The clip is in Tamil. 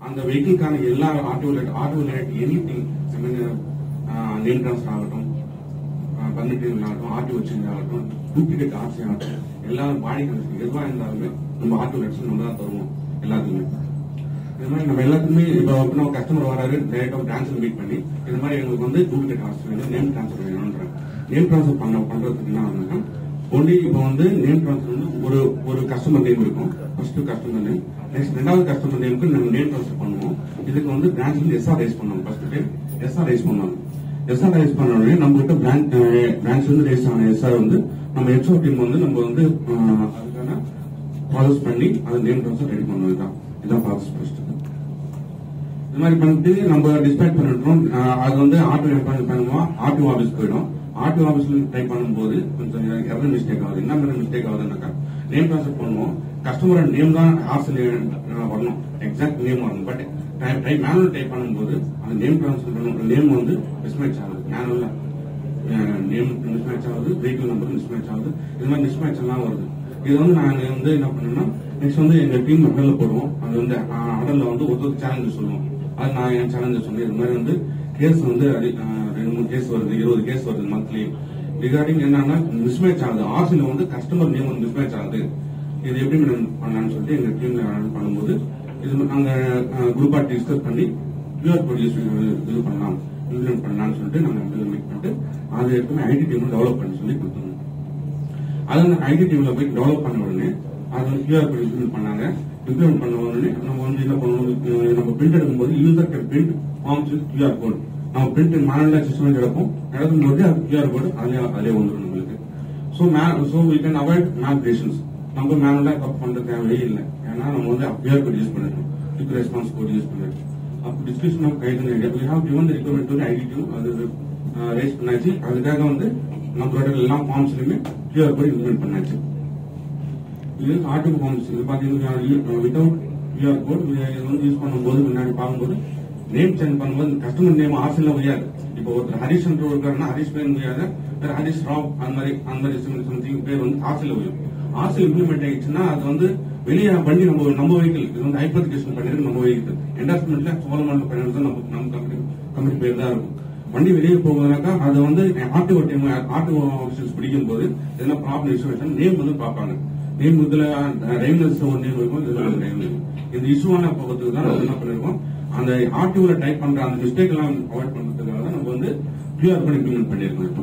அந்த வெஹிக்கிள்கான எல்லா auto auto any thing name transfer ஆகட்டும் பர்மிட்டிங் ஆகட்டும் ஆட்டோ சேஞ்ச் ஆகட்டும் டூப்ளிகேட் ஆர்சி ஆகட்டும் எல்லா பாடி கனெக்ஷன் எதுவா இருந்தாலுமே நம்ம ஆட்டோ லட்சம் நம்ம தான் தருவோம் எல்லாத்துக்குமே இது மாதிரி நம்ம எல்லாத்துக்குமே இப்போ நம்ம கஸ்டமர் வராரு டேரக்டா பிரான்ச்ல மீட் பண்ணி இது மாதிரி எங்களுக்கு வந்து டூப்ளிகேட் ஆர்சி வேணும் நேம் டிரான்ஸ்ஃபர் வேணும்ன்றாங்க நேம் டிரான்ஸ்ஃபர் பண்ண பண்றதுக்கு என்ன ஆகுதுன்னா ஒன்லி இப்போ வந்து நேம் டிரான்ஸ்ஃபர் வந்து ஒரு ஒரு கஸ்டமர் நேம் இருக்கும் ஃபர்ஸ்ட் கஸ்டமர் நேம் நெக்ஸ்ட் ரெண்டாவது கஸ்டமர் நேமுக்கு நம்ம நேம் டிரான்ஸ்ஃபர் பண்ணுவோம் இதுக்கு வந்து பிரான்ச்ல இருந்து எஸ்ஆர் ரைஸ் பண்ணுவோம் ஃபர்ஸ்ட் டைம் எஸ்ஆர் ரைஸ் பண்ணுவாங்க எஸ்ஆர் ரைஸ் பண்ண உடனே நம்ம கிட்ட பிரான்ச் பிரான்ச்ல இருந்து ரைஸ் ஆன எஸ்ஆர் வந்து நம்ம எக்ஸோ டீம் வந்து நம்ம வந்து அஹ், அதுக்கான ப்ராசஸ் பண்ணி அது நேம் ட்ரான்ஸ்ஃபர் ரெடி பண்ணுவோம் இதுதான் இதுதான் ப்ராசஸ் ஃபர்ஸ்ட் இது மாதிரி பண்ணிட்டு நம்ம டிஸ்பேச் பண்ணிட்டோம் அஹ், அது வந்து ஆட்டோ பண்ணுவோம் ஆர்டிஓ ஆபீஸ் போயிடும் ஆர்டிஓ ஆபீஸ்ல டைப் பண்ணும்போது கொஞ்சம் எரர் மிஸ்டேக் ஆகுது என்ன மாதிரி மிஸ்டேக் ஆகுதுன்னாக்கா நேம் ட்ரான்ஸ்ஃபர் பண்ணுவோம் கஸ்டமரோட நேம் தான் ஆர்சில் வரணும் எக்ஸாக்ட் நேம் வரணும் பட் டைப் மேனுவல் டைப் பண்ணும்போது அந்த நேம் ட்ரான்ஸ்ஃபர் பண்ணும் நேம் வந்து மிஸ்மேட்ச் ஆகுது மேனுவல்ல நேம் மிஸ்மேட்ச் ஆகுது வெஹிக்கிள் நம்பர் மிஸ்மேட்ச் ஆகுது இது மாதிரி மிஸ்மேட்ச் எல்லாம் வருது இது வந்து நாங்க வந்து என்ன பண்ணோம்னா நெக்ஸ்ட் வந்து எங்க டீம் அடல்ல போடுவோம் அது வந்து அஹ், அடல்ல வந்து ஒருத்தர் சேலஞ்சு சொல்லுவோம் அது நான் என் சேலஞ்சு சொன்னேன் இது மாதிரி வந்து கேஸ் வந்து அதி- அஹ், ரெண்டு மூணு கேஸ் வருது இருபது கேஸ் வருது மந்த்லி ரிகார்டிங் என்னன்னா மிஸ்மேட்ச் ஆகுது ஆர்சில வந்து கஸ்டமர் நேம் வந்து மிஸ்மேட்ச் ஆகுது இது எப்படி மேடம் பண்ணலாம்னு சொல்லிட்டு எங்க டீம்ல பண்ணும்போது இது நாங்க குரூப்பா டிஸ்கஸ் பண்ணி கியூஆர் கோட் யூஸ் இது பண்ணலாம் இம்ப்ளிமெண்ட் பண்ணலாம்னு சொல்லிட்டு நாங்க இம்ப்ளிமெண்ட் பண்ணிட்டு அதை எடுத்து ஐடி டீம் டெவலப் பண்ணி சொல்லி கொடுத்தோம் அது அந்த ஐடி டீம்ல போய் டெவலப் பண்ண உடனே அது கியூஆர் கோட் இம்ப்ளிமெண்ட் பண்ணாங்க இம்ப்ளிமெண்ட் பண்ண உடனே நம்ம வந்து என்ன பண்ணுவோம் அஹ் நம்ம பிரிண்ட் எடுக்கும்போது user can print forms with QR code நம்ம பிரிண்ட் மேனுவலா சிஸ்டம் எடுப்போம் எடுக்கும்போது அது கியூஆர் கோட் அதிலே அதிலே வந்துடும் நம்மளுக்கு so so we can avoid மேப்ரேஷன்ஸ் நம்ம மேனுவலா கப் பண்ற தேவையே இல்லை ஏன்னா நம்ம வந்து கியூஆர் கோட் யூஸ் பண்ணிருக்கோம் குவிக் ரெஸ்பான்ஸ் கோட் யூஸ் பண்ணிருக்கோம் அப்போ description of guidance idea we have given requirement to IT too அது ரேஸ் பண்ணாச்சு அதுக்காக வந்து நம்மளோட எல்லா ஃபார்ம்ஸ்லயுமே கியூஆர் கோட் இம்ப்ளிமெண்ட் பண்ணாச்சு இது ஆட்டோ ஃபார்ம்ஸ் இது பாத்தீங்கன்னா வித்தவுட் கியூஆர் கோட் இது வந்து யூஸ் பண்ணும்போது முன்னாடி பார்க்கும்போது நேம் சேஞ்ச் பண்ணும்போது கஸ்டமர் நேம் ஆசில உயராது இப்போ ஒருத்தர் ஹரிஷ் என்று இருக்காருன்னா ஹரிஷ் பேர் உயராது வேற ஹரிஷ் ராவ் அந்த மாதிரி அந்த மாதிரி சம்திங் பேர் வந்து ஆசில உயரும் ஆசில் இம்ப்ளிமெண்ட் ஆயிடுச்சுன்னா அது வந்து வெளியே வண்டி நம்ம நம்ம வெஹிக்கிள் இது வந்து ஹைப்பர்கேஷன் பண்ணிருக்கு நம்ம வெஹிக்கிள் என்டாஸ்மெண்ட்ல சோழமண்டல பண்ணிருக்கு நம்ம நம்ம கம்பெனி கம்பெனி பேர் தான் இருக்கும் வண்டி வெளியே போகுதுனாக்கா அது வந்து ஆட்டோ டீம் ஆட்டோ ஆஃபீஸர்ஸ் பிடிக்கும் போது எதனா ப்ராப்ளம் இஷ்யூ நேம் வந்து பார்ப்பாங்க நேம் இதுல ரெயில்வேஸ் ஒரு நேம் இருக்கும் இதுல ஒரு நேம் இருக்கும் இந்த இஷ்யூவான போகிறதுக்கு தான் நம்ம என்ன பண்ணிருக்கோம் அந்த ஆர்டிஓல டைப் பண்ற அந்த மிஸ்டேக் எல்லாம் அவாய்ட் பண்றதுக்காக தான் நம்ம வந்து கியூஆர் கோட் இம்ப்ளிமெண்ட் பண்ணிருக்கோம் இப்போ